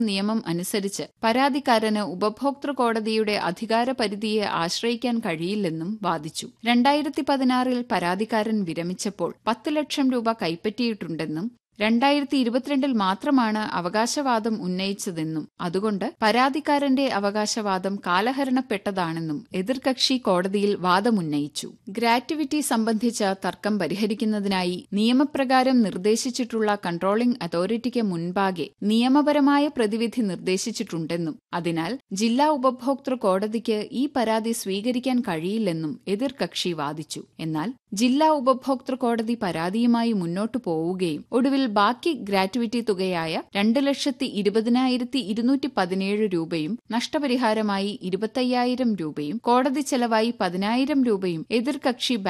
നിയമം അനുസരിച്ച് പരാതിക്കാരന് ഉപഭോക്തൃ കോടതിയുടെ അധികാരപരിധിയെ ആശ്രയിക്കാൻ കഴിയില്ലെന്നും വാദിച്ചു രണ്ടായിരത്തി പതിനാറിൽ പരാതിക്കാരൻ വിരമിച്ചപ്പോൾ പത്ത് ലക്ഷം രൂപ കൈപ്പറ്റിയിട്ടുണ്ടെന്നും രണ്ടായിരത്തി ഇരുപത്തിരണ്ടിൽ മാത്രമാണ് അവകാശവാദം ഉന്നയിച്ചതെന്നും അതുകൊണ്ട് പരാതിക്കാരന്റെ അവകാശവാദം കാലഹരണപ്പെട്ടതാണെന്നും എതിർകക്ഷി കോടതിയിൽ വാദമുന്നയിച്ചു ഗ്രാറ്റുവിറ്റി സംബന്ധിച്ച തർക്കം പരിഹരിക്കുന്നതിനായി നിയമപ്രകാരം നിർദ്ദേശിച്ചിട്ടുള്ള കൺട്രോളിംഗ് അതോറിറ്റിക്ക് മുൻപാകെ നിയമപരമായ പ്രതിവിധി നിർദ്ദേശിച്ചിട്ടുണ്ടെന്നും അതിനാൽ ജില്ലാ ഉപഭോക്തൃ കോടതിക്ക് ഈ പരാതി സ്വീകരിക്കാൻ കഴിയില്ലെന്നും എതിർകക്ഷി വാദിച്ചു എന്നാൽ ജില്ലാ ഉപഭോക്തൃ കോടതി പരാതിയുമായി മുന്നോട്ടു പോവുകയും ഒടുവിൽ ബാക്കി ഗ്രാറ്റുവിറ്റി തുകയായ രണ്ട് ലക്ഷത്തി ഇരുപതിനായിരത്തി ഇരുന്നൂറ്റി പതിനേഴ് രൂപയും നഷ്ടപരിഹാരമായി ഇരുപത്തയ്യായിരം രൂപയും കോടതി ചെലവായി പതിനായിരം രൂപയും എതിർകക്ഷി